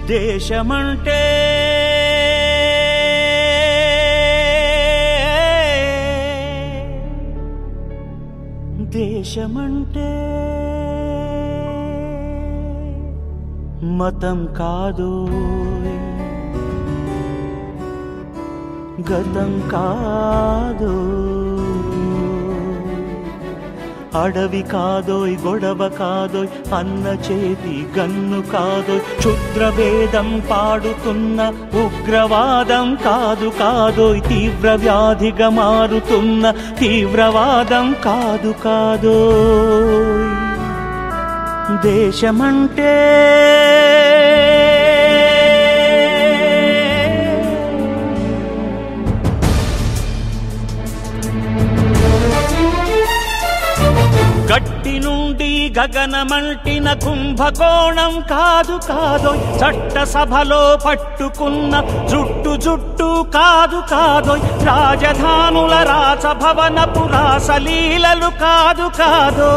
దేశమంటే దేశమంటే మతం కాదు గతం కాదు అడవి కాదోయ్ గొడవ కాదోయ్ అన్న చేతి గన్ను కాదోయ్ క్షుద్రభేదం పాడుతున్న ఉగ్రవాదం కాదు కాదోయ్ తీవ్ర వ్యాధిగా మారుతున్న తీవ్రవాదం కాదు కాదోయ్ దేశమంటే గట్టి నుండి గగనమంటిన కుంభకోణం కాదు కాదు చట్టసభలో పట్టుకున్న జుట్టు జుట్టు కాదు కాదు రాజధానుల రాసభవన పురాసలీలలు కాదు కాదు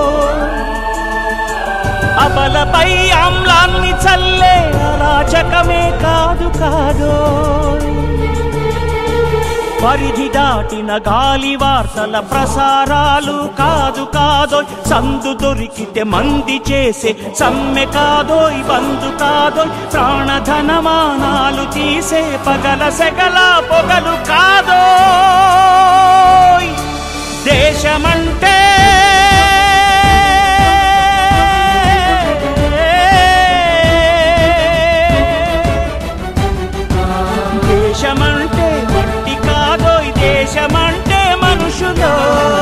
అబలపై ఆమ్లాన్ని చల్లే అరాచకమే కాదు కాదు పరిధి దాటిన గాలి వార్తల ప్రసారాలు కాదు కాదోయ్ సందు దొరికితే మంది చేసే సమ్మె కాదోయ్ బంధు కాదోయ్ ప్రాణధనమానాలు తీసే పగల సెగల పొగలు కాదోయ్ దేశమంటే దేశమంటే మట్టి కాదోయ్ దేశమంటే మనుషులో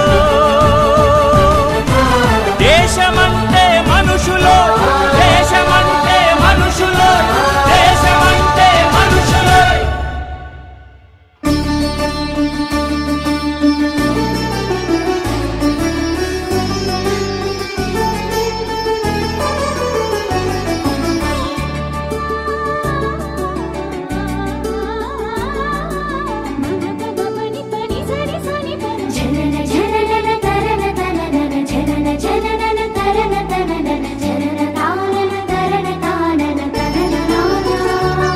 దేశమంటే మనుషులో దేశమంటే మనుషులో దేశమంటే మనుషులో జనన జనన తరన తనన జనన జనన తరన తనన జనన తానన తరన తానన తనన నానా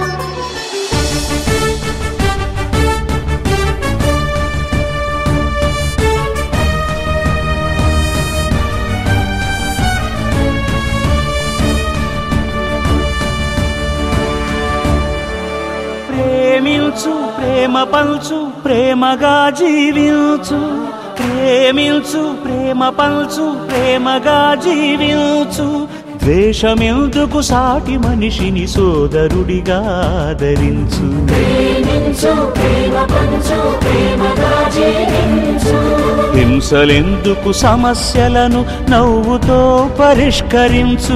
ప్రేమించు ప్రేమ పంచు ప్రేమగా జీవించు ప్రేమించు ప్రేమ పంచు ప్రేమగా జీవించు ద్వేషమెందుకు సాటి మనిషిని సోదరుడిగా ఆదరించు ప్రేమించు ప్రేమ పంచు ప్రేమగా జీవించు హింసలెందుకు సమస్యలను నవ్వుతో పరిష్కరించు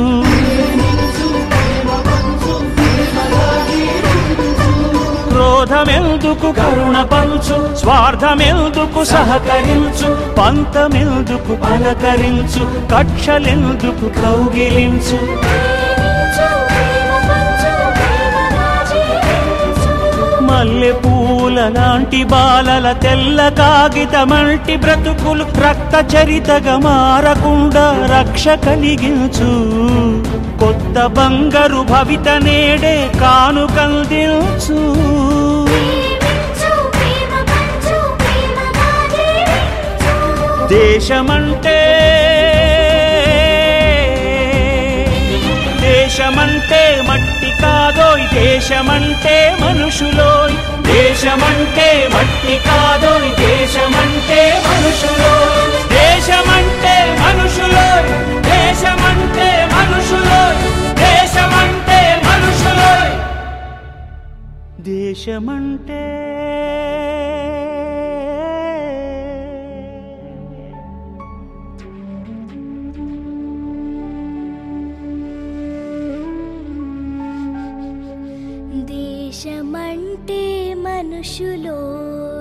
క్రోధమెందుకు కరుణ పంచు స్వార్థమెందుకు సహకరించు పంతమెందుకు పలకరించు కక్షలెందుకు కౌగిలించు ప్రేమించు ప్రేమ పంచు ప్రేమగా జీవించు మల్లె పూల లాంటి బాలల తెల్ల కాగితమంటి బ్రతుకులు రక్త చరితగా మారకుండా రక్ష కలిగించు కొత్త బంగారు భవిత నేడే కానుకందించు ప్రేమించు ప్రేమ పంచు ప్రేమగా జీవించు దేశమంటే దేశమంటే మట్టి కాదోయ్ దేశమంటే మనుషులోయ్ దేశమంటే మట్టి కాదోయ్ దేశమంటే మనుషులోయ్ దేశమంటే మనుషులోయ్ దేశమంటే మనుషులోయ్ దేశమంటే మనుషులోయ్ దేశమంటే దేశమంటే మనుషులో